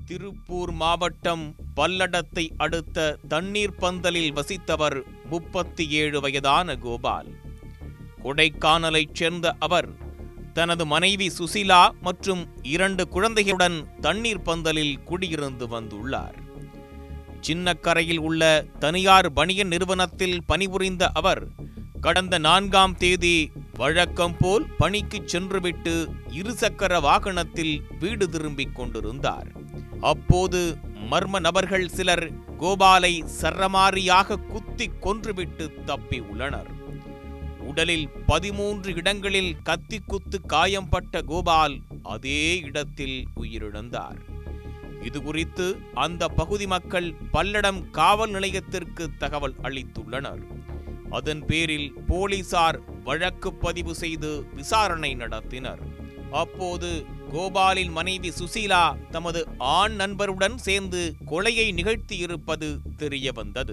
திருப்பூர் மாவட்டம் பல்லடத்தை அடுத்த தண்ணீர் பந்தலில் வசித்தவர் முப்பத்தி ஏழு வயதான கோபால் கொடைக்கானலைச் சேர்ந்த அவர் தனது மனைவி சுசிலா மற்றும் இரண்டு குழந்தைகளுடன் தண்ணீர் பந்தலில் குடியிருந்து வந்துள்ளார் சின்னக்கரையில் உள்ள தனியார் பனியன் நிறுவனத்தில் பணிபுரிந்த அவர் கடந்த நான்காம் தேதி வழக்கம் போல் பணிக்குச் சென்றுவிட்டு இருசக்கர வாகனத்தில் வீடு திரும்பிக் கொண்டிருந்தார் அப்போது மர்ம நபர்கள் சிலர் கோபாலை சரமாரியாக குத்திக் கொன்றுவிட்டு தப்பி உள்ளனர் உடலில் பதிமூன்று இடங்களில் கத்தி குத்து காயம்பட்ட கோபால் அதே இடத்தில் உயிரிழந்தார் இது குறித்து அந்த பகுதி மக்கள் பல்லடம் காவல் நிலையத்திற்கு தகவல் அளித்துள்ளனர் அதன் பேரில் போலீசார் வழக்கு பதிவு செய்து விசாரணை நடத்தினர் அப்போது கோபாலின் மனைவி சுசீலா தமது ஆண் நண்பருடன் சேர்ந்து கொலையை நிகழ்த்தியிருப்பது தெரிய வந்தது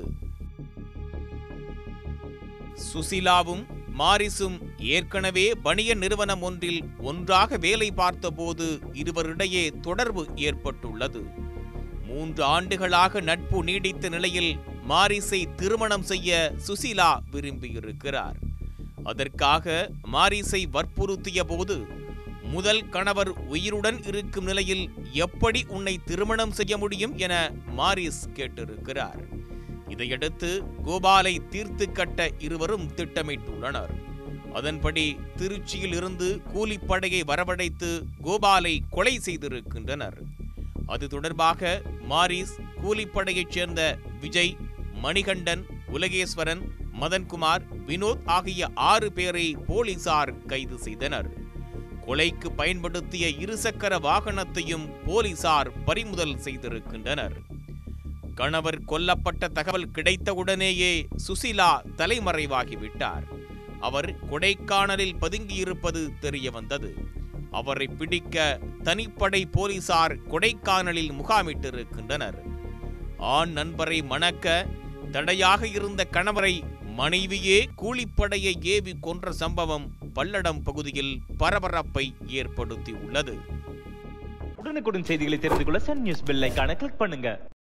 சுசிலாவும் மாரிசும் ஏற்கனவே பனியன் நிறுவனம் ஒன்றில் ஒன்றாக வேலை பார்த்தபோது இருவரிடையே தொடர்பு ஏற்பட்டுள்ளது மூன்று ஆண்டுகளாக நட்பு நீடித்த நிலையில் மாரிஸை திருமணம் செய்ய சுசிலா விரும்பியிருக்கிறார் அதற்காக மாரிஸை வற்புறுத்திய போது முதல் கணவர் உயிருடன் இருக்கும் நிலையில் எப்படி உன்னை திருமணம் செய்ய முடியும் என மாரிஸ் கேட்டிருக்கிறார் இதையடுத்து கோபாலை தீர்த்து கட்ட இருவரும் திட்டமிட்டுள்ளனர் அதன்படி திருச்சியில் இருந்து கூலிப்படையை வரவழைத்து கோபாலை கொலை செய்திருக்கின்றனர் அது தொடர்பாக மாரிஸ் கூலிப்படையைச் சேர்ந்த விஜய் மணிகண்டன் உலகேஸ்வரன் மதன்குமார் வினோத் ஆகிய ஆறு பேரை போலீசார் கைது செய்தனர் கொலைக்கு பயன்படுத்திய இருசக்கர வாகனத்தையும் போலீசார் பறிமுதல் செய்திருக்கின்றனர் கணவர் கொல்லப்பட்ட தகவல் கிடைத்தவுடனேயே சுசிலா தலைமறைவாகிவிட்டார் அவர் கொடைக்கானலில் பதுங்கியிருப்பது தெரிய வந்தது அவரை பிடிக்க தனிப்படை போலீசார் கொடைக்கானலில் முகாமிட்டிருக்கின்றனர் ஆண் நண்பரை மணக்க தடையாக இருந்த கணவரை மனைவியே கூலிப்படையை ஏவி கொன்ற சம்பவம் பல்லடம் பகுதியில் பரபரப்பை ஏற்படுத்தி உள்ளது உடனுக்குடன் செய்திகளை தெரிந்து கொள்ள சன் நியூஸ் பெல் ஐகானை கிளிக் பண்ணுங்க